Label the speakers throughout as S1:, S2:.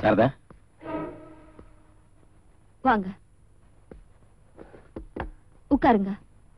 S1: சாரதா
S2: வாங்க உட்காருங்க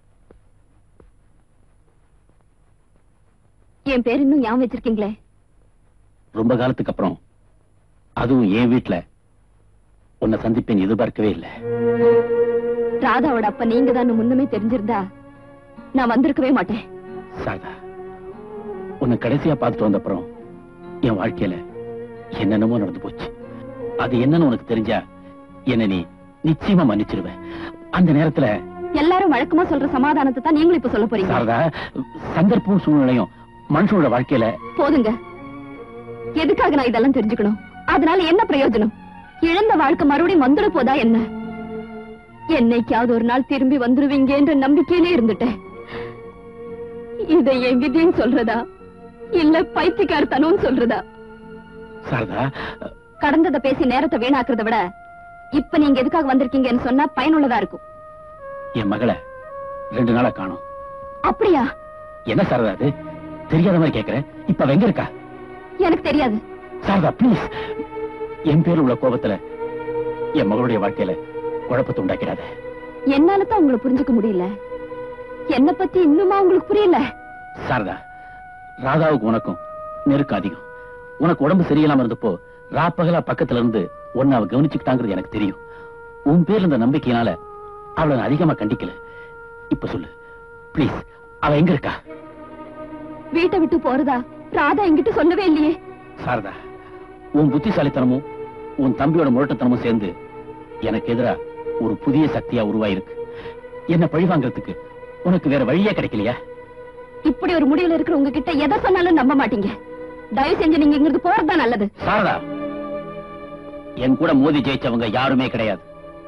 S2: என் பேர் இன்னும் ஞாபகம் வச்சிருக்கீங்களே
S1: ரொம்ப காலத்துக்கு அப்புறம் அதுவும் என் வீட்டுல உன்னை சந்திப்பேன் எதிர்பார்க்கவே இல்லை
S2: ராதாவோட அப்ப நீங்க தான் முன்னமே தெரிஞ்சிருந்தா நான் வந்திருக்கவே மாட்டேன்
S1: சாரதா உன்னை கடைசியா பார்த்துட்டு வந்த அப்புறம் என் வாழ்க்கையில என்னென்னமோ நடந்து போச்சு அது என்னன்னு உனக்கு தெரிஞ்சா என்ன நீ நிச்சயமா மன்னிச்சிருவ அந்த நேரத்துல
S2: எல்லாரும் வழக்கமா சொல்ற சமாதானத்தை தான் நீங்களும் இப்ப சொல்ல போறீங்க
S1: சாரதா சந்தர்ப்பம் சூழ்நிலையும் மனுஷனோட வாழ்க்கையில
S2: போதுங்க எதுக்காக நான் இதெல்லாம் தெரிஞ்சுக்கணும் அதனால என்ன பிரயோஜனம் இழந்த வாழ்க்கை மறுபடியும் வந்துட போதா என்ன என்னைக்காவது ஒரு நாள் திரும்பி வந்துருவீங்கன்ற நம்பிக்கையிலே இருந்துட்டேன் இதை என் விதின்னு சொல்றதா இல்ல பைத்தியக்காரத்தனம் சொல்றதா
S1: சாரதா
S2: கடந்ததை பேசி நேரத்தை வீணாக்குறத விட இப்ப நீங்க எதுக்காக வந்திருக்கீங்கன்னு சொன்னா பயனுள்ளதா இருக்கும்
S1: என் மகளை ரெண்டு நாளா காணோம்
S2: அப்படியா
S1: என்ன சாரதா அது தெரியாத மாதிரி கேக்குற இப்ப அவ எங்க இருக்கா
S2: எனக்கு தெரியாது
S1: சாரதா ப்ளீஸ் என் பேர் உள்ள கோபத்துல என் மகளுடைய வாழ்க்கையில குழப்பத்தை உண்டாக்கிடாத
S2: என்னால தான் உங்களை புரிஞ்சுக்க முடியல என்ன பத்தி இன்னுமா உங்களுக்கு புரியல
S1: சாரதா ராதாவுக்கு உனக்கும் நெருக்கம் அதிகம் உனக்கு உடம்பு சரியில்லாம இருந்தப்போ ராப்பகலா பக்கத்துல இருந்து உன்னை அவ கவனிச்சுக்கிட்டாங்கிறது எனக்கு தெரியும் உன் பேர்ல இந்த நம்பிக்கையினால அவளை நான் அதிகமா கண்டிக்கல இப்ப சொல்லு ப்ளீஸ் அவ எங்க இருக்கா
S2: வீட்டை விட்டு போறதா ராதா என்கிட்ட சொல்லவே இல்லையே
S1: சாரதா உன் புத்திசாலித்தனமும் உன் தம்பியோட முரட்டுத்தனமும் சேர்ந்து எனக்கு எதிரா ஒரு புதிய சக்தியா உருவாயிருக்கு என்ன பழி வாங்குறதுக்கு உனக்கு வேற வழியே கிடைக்கலையா
S2: இப்படி ஒரு முடிவுல இருக்கிற உங்ககிட்ட எதை சொன்னாலும் நம்ப மாட்டீங்க தயவு செஞ்சு நீங்க இங்கிருந்து போறதுதான் நல்லது
S1: சாரதா என் கூட மோதி ஜெயிச்சவங்க யாருமே கிடையாது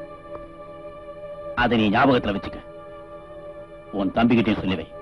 S1: அதை நீ ஞாபகத்துல வச்சுக்க உன் தம்பிகிட்டயும் சொல்லி வை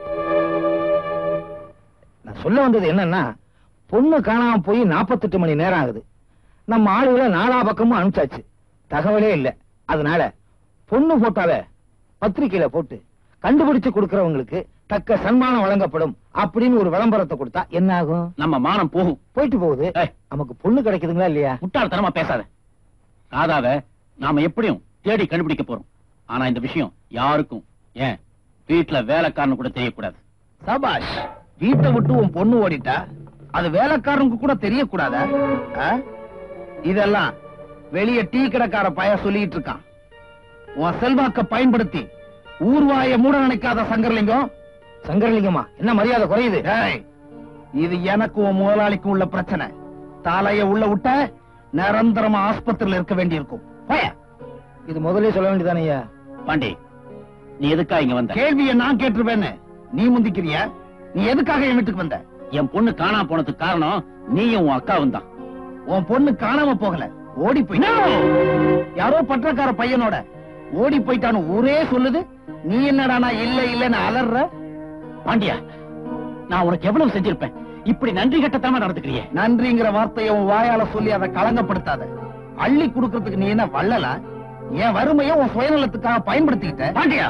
S3: நான் சொல்ல வந்தது என்னன்னா பொண்ணு காணாம போய் 48 மணி நேரம் ஆகுது நம்ம ஆளுகளை நாலா பக்கமும் அனுப்பிச்சாச்சு தகவலே இல்ல அதனால பொண்ணு போட்டோவை பத்திரிக்கையில போட்டு கண்டுபிடிச்சு கொடுக்கறவங்களுக்கு தக்க சன்மானம் வழங்கப்படும் அப்படின்னு ஒரு விளம்பரத்தை கொடுத்தா என்ன ஆகும்
S1: நம்ம மானம் போகும்
S3: போயிட்டு போகுது
S1: ஏய்,
S3: நமக்கு பொண்ணு கிடைக்குதுங்களா இல்லையா
S1: முட்டாள்தனமா பேசாத ராதாவ நாம எப்படியும் தேடி கண்டுபிடிக்க போறோம் ஆனா இந்த விஷயம் யாருக்கும் ஏன் வீட்டுல வேலைக்காரனு கூட தெரியக்கூடாது
S4: சபாஷ் வீட்டை விட்டு உன் பொண்ணு ஓடிட்டா அது வேலைக்காரனுக்கு கூட தெரியக்கூடாதா ஆ? இதெல்லாம் வெளிய டீ கடைக்கார பய சொல்லிட்டு இருக்கான் உன் செல்வாக்க பயன்படுத்தி ஊர்வாய மூட நினைக்காத சங்கர்லிங்கம்
S3: சங்கரலிங்கமா என்ன மரியாதை குறையுது
S4: ஏய், இது எனக்கும் உன் முதலாளிக்கும் உள்ள பிரச்சனை தலைய உள்ள விட்ட நிரந்தரமா ஆஸ்பத்திரியில இருக்க வேண்டியிருக்கும் போய
S3: இது முதல்ல சொல்ல வேண்டியதானே ஐயா
S1: பாண்டி நீ எதுக்கா இங்க வந்த
S4: கேள்வியை நான் கேட்டுருவேன்னு நீ முந்திக்கிறியா நீ எதுக்காக என் வீட்டுக்கு வந்த
S1: என் பொண்ணு காணாம போனதுக்கு காரணம் நீயும் உன் அக்காவும் தான்
S4: உன் பொண்ணு காணாம போகல ஓடி போய் யாரோ பற்றக்கார பையனோட ஓடி போயிட்டான்னு ஊரே சொல்லுது நீ என்னடானா இல்ல இல்லன்னு அலற
S1: பாண்டியா நான் உனக்கு எவ்வளவு செஞ்சிருப்பேன் இப்படி நன்றி கட்டத்தாம நடந்துக்கிறியே
S4: நன்றிங்கிற வார்த்தையை உன் வாயால சொல்லி அதை களங்கப்படுத்தாத அள்ளி குடுக்கறதுக்கு நீ என்ன வள்ளலா என் வறுமையை உன் சுயநலத்துக்காக பயன்படுத்திக்கிட்ட
S1: பாண்டியா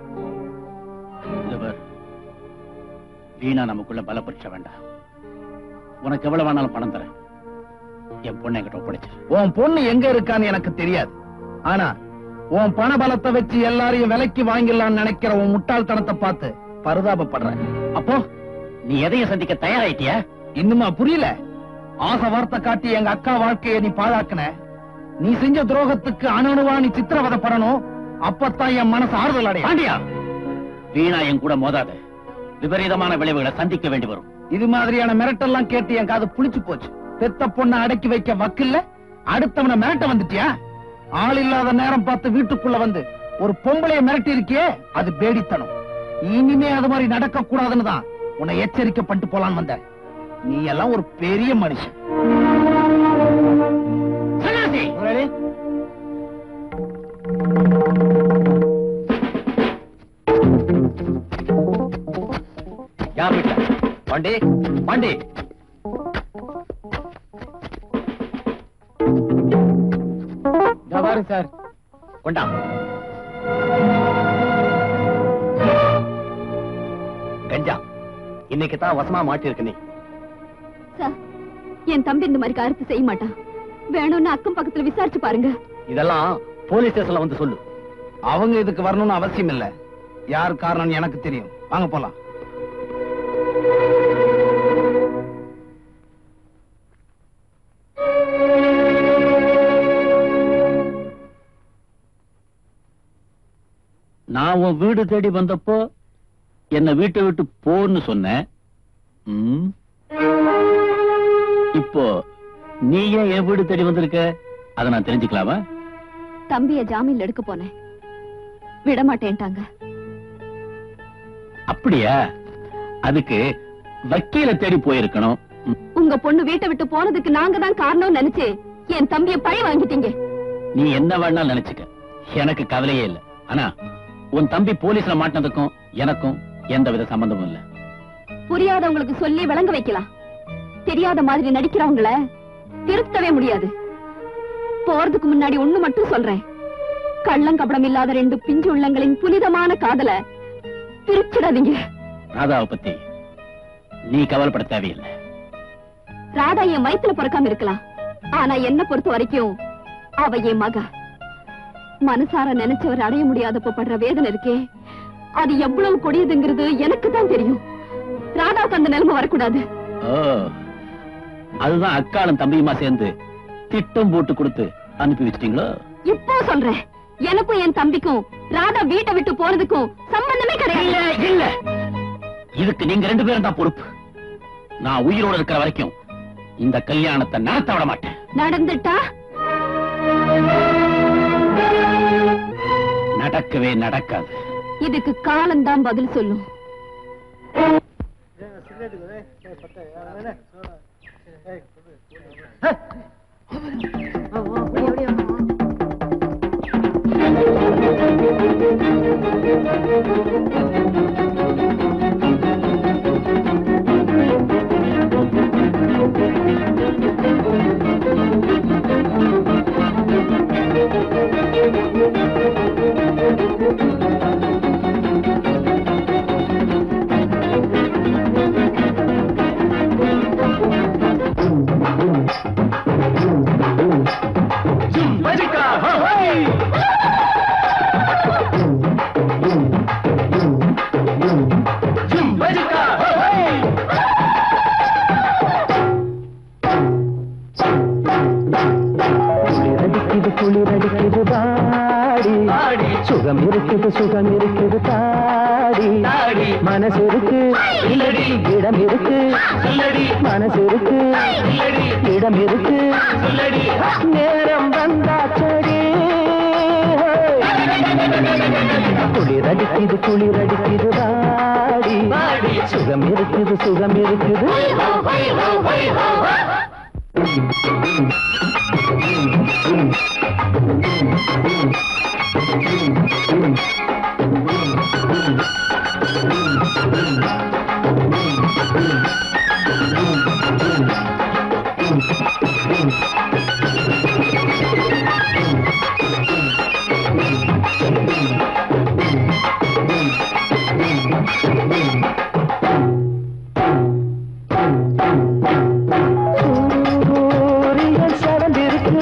S1: இங்க பாரு. வீணா நமக்குள்ள பல பரீட்சை வேண்டாம் உனக்கு எவ்வளவு வேணாலும் பணம் தரேன் என் பொண்ணை என்கிட்ட ஒப்படைச்சு
S4: உன் பொண்ணு எங்க இருக்கான்னு எனக்கு தெரியாது ஆனா உன் பண பலத்தை வச்சு எல்லாரையும் விலைக்கு வாங்கிடலாம்னு நினைக்கிற உன் முட்டாள்தனத்தை பார்த்து பரிதாபப்படுறேன்
S1: அப்போ நீ எதையும் சந்திக்க தயாராயிட்டியா
S4: இன்னுமா புரியல ஆசை வார்த்தை காட்டி எங்க அக்கா வாழ்க்கையை நீ பாழாக்குன நீ செஞ்ச துரோகத்துக்கு அணுவா நீ சித்திரவதைப்படணும் அப்பத்தான் என் மனசு ஆறுதல் அடையும்
S1: பாண்டியா வீணா என் கூட மோதாத விபரீதமான விளைவுகளை சந்திக்க வேண்டி வரும்
S4: இது மாதிரியான மிரட்டெல்லாம் கேட்டு என் காது புளிச்சு போச்சு பெத்த பொண்ணை அடக்கி வைக்க வக்கில்ல அடுத்தவனை மிரட்ட வந்துட்டியா ஆள் இல்லாத நேரம் பார்த்து வீட்டுக்குள்ள வந்து ஒரு பொம்பளைய மிரட்டி இருக்கியே அது பேடித்தனம் இனிமே அது மாதிரி நடக்க கூடாதுன்னு தான் உன்னை எச்சரிக்கை பண்ணிட்டு போலான்னு வந்தேன் நீ எல்லாம் ஒரு பெரிய மனுஷன்
S1: சன்னியாசி!
S3: முதலாளி
S1: யார் வீட்டுல பாண்டி பாண்டி
S3: பாருங்க சார்
S1: கொண்டா கஞ்சா இன்னைக்கு தான் வசமா மாட்டிருக்க நீ
S2: சார் என் தம்பி இந்த மாதிரி காரியத்தை செய்ய மாட்டான் வேணும்னு அக்கம் பக்கத்துல விசாரிச்சு பாருங்க
S1: இதெல்லாம் போலீஸ் ஸ்டேஷன்ல வந்து சொல்லு
S4: அவங்க இதுக்கு வரணும்னு அவசியம் இல்ல யார் காரணம்னு எனக்கு தெரியும் வாங்க போலாம்
S1: நான் உன் வீடு தேடி வந்தப்போ என்ன வீட்டை விட்டு போன்னு சொன்னேன் ம். இப்போ நீ ஏன் என் வீடு தேடி வந்திருக்க அதை நான் தெரிஞ்சுக்கலாமா
S2: தம்பிய ஜாமீன்ல எடுக்க போனேன் விட மாட்டேன்ட்டாங்க
S1: அப்படியா அதுக்கு வக்கீல தேடி போயிருக்கணும் ம்.
S2: உங்க பொண்ணு வீட்டை விட்டு போனதுக்கு நாங்க தான் காரணம் நினைச்சு என் தம்பிய பழி வாங்கிட்டீங்க
S1: நீ என்ன வேணாலும் நினைச்சுக்க எனக்கு கவலையே இல்ல ஆனா உன் தம்பி போலீஸ்ல மாட்டினதுக்கும் எனக்கும் எந்த வித சம்பந்தமும் இல்ல
S2: புரியாதவங்களுக்கு சொல்லி விளங்க வைக்கலாம் தெரியாத மாதிரி நடிக்கிறவங்கள திருத்தவே முடியாது போறதுக்கு முன்னாடி ஒண்ணு மட்டும் சொல்றேன் கள்ளங்கபடம் இல்லாத ரெண்டு பிஞ்சு உள்ளங்களின் புனிதமான காதல பிரிச்சிடாதீங்க
S1: ராதாவை பத்தி நீ கவலைப்பட தேவையில்லை
S2: ராதா என் வயித்துல பிறக்காம இருக்கலாம் ஆனா என்ன பொறுத்த வரைக்கும் அவ என் மக மனசார நினைச்சவர் அடைய முடியாதப்ப படுற வேதனை இருக்கே அது எவ்வளவு கொடியதுங்கிறது எனக்கு தான் தெரியும் ராதாவுக்கு அந்த நிலைமை வரக்கூடாது
S1: ஓ அதுதான் அக்காளும் தம்பியுமா சேர்ந்து திட்டம் போட்டு கொடுத்து அனுப்பி வச்சிட்டீங்களோ
S2: இப்போ சொல்றேன் எனக்கும் என் தம்பிக்கும் ராதா வீட்டை விட்டு போறதுக்கும் சம்பந்தமே
S1: இல்ல
S2: கிடையாது
S1: இல்ல இதுக்கு நீங்க ரெண்டு பேரும் தான் பொறுப்பு நான் உயிரோட இருக்கிற வரைக்கும் இந்த கல்யாணத்தை நடத்த விட மாட்டேன்
S2: நடந்துட்டா
S1: நடக்கவே நடக்காது
S2: இதுக்கு காலம்தான் பதில் சொல்லும்
S5: குளிரடிக்குது குளிரடிக்குது பாடி சுகம் இருக்குது சுகம் இருக்குது தாடி மனசு இருக்கு இடம் இருக்கு மனசு இருக்கு இடம் இருக்கு நேரம் வந்தாச்சடி குளிரடிக்குது குளிரடிக்குது பாடி சுகம் இருக்குது சுகம் இருக்குது சூரியன் சடந்திருக்கு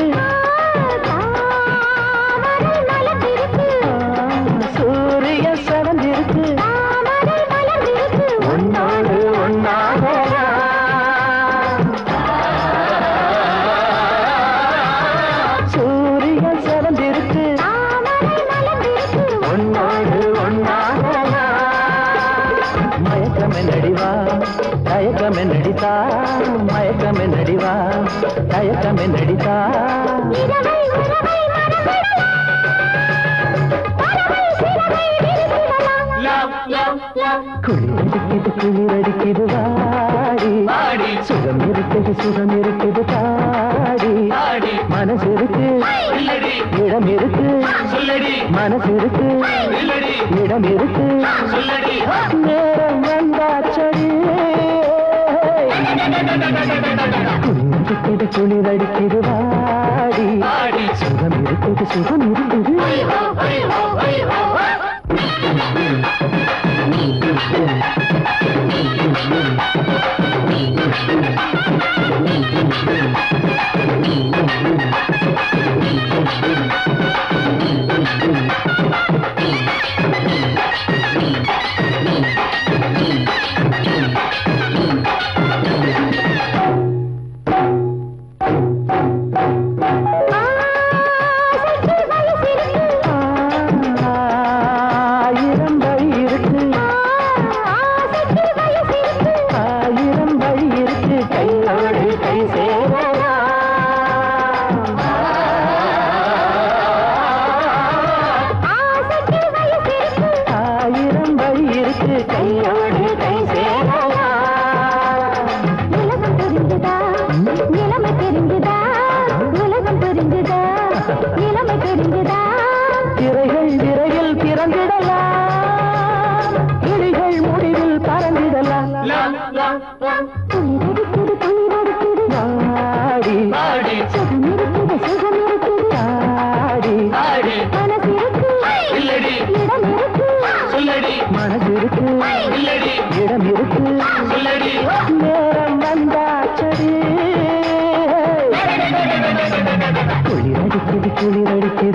S5: சூரியன் சடந்திருக்கு ஒன்னோடு ஒன்னாக சூரியன் சடந்திருக்கு ஒன்னோடு ஒன்னாக மயக்கமே நடிவா தயக்கமே நடித்தா மயக்கமே நடிவா தயக்கமே நடித்தா குளிரடிக்குது குளிரடிக்குது வாடி சுகம் இருக்குது சுகம் இருக்குது தாடி மனசு இருக்கு இடம் இருக்கு மனசு இருக்கு இடம் இருக்கு நேரம் வந்தாச்சடி குளிரடிக்குது குளிரடிக்குது வாடி சுகம் இருக்குது சுகம் இருக்குது
S6: Thank you. குளிரடிக்குது குளிரடிக்குது
S5: வாடி
S6: சுகம் இருக்குது சுகம் இருக்குது
S5: ஆடி
S6: மனசு இருக்கு இடம் இருக்கு
S5: மனசு இருக்கு இடம் இருக்கு நேரம் வந்தாச்சடி குளிரடிக்குது குளிரடிக்குது